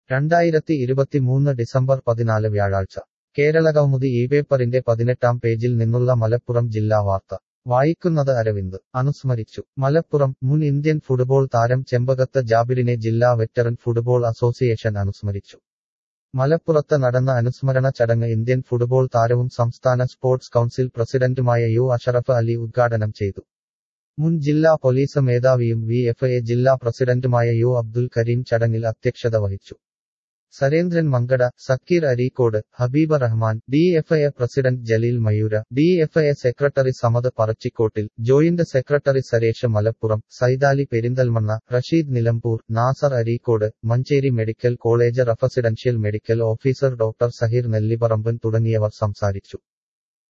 രണ്ടായിരത്തി ഇരുപത്തിമൂന്ന് ഡിസംബർ പതിനാല് വ്യാഴാഴ്ച കേരളകൗമുദി ഈ പേപ്പറിന്റെ പതിനെട്ടാം പേജിൽ നിന്നുള്ള മലപ്പുറം ജില്ലാ വാർത്ത വായിക്കുന്നത് അരവിന്ദ് അനുസ്മരിച്ചു മലപ്പുറം മുൻ ഇന്ത്യൻ ഫുട്ബോൾ താരം ചെമ്പകത്ത് ജാബിറിനെ ജില്ലാ വെറ്ററൻ ഫുട്ബോൾ അസോസിയേഷൻ അനുസ്മരിച്ചു മലപ്പുറത്ത് നടന്ന അനുസ്മരണ ചടങ്ങ് ഇന്ത്യൻ ഫുട്ബോൾ താരവും സംസ്ഥാന സ്പോർട്സ് കൗൺസിൽ പ്രസിഡന്റുമായ യു അഷറഫ് അലി ഉദ്ഘാടനം ചെയ്തു മുൻ ജില്ലാ പോലീസ് മേധാവിയും വി എഫ് എ ജില്ലാ പ്രസിഡന്റുമായ യു അബ്ദുൽ കരീം ചടങ്ങിൽ അധ്യക്ഷത വഹിച്ചു സരേന്ദ്രൻ Mankada Sakeer Areekode Habeeba Rahman D F A president Jaleel Mayoora D F A secretary Samad Parachikottil joint secretary Suresh Malappuram Saithali Perinthalmanna Rasheed Nilambur Nasar Areekode Manjeri medical college residential medical officer doctor Saheer Nellipparamban തുടങ്ങിയവർ സംസാരിച്ചു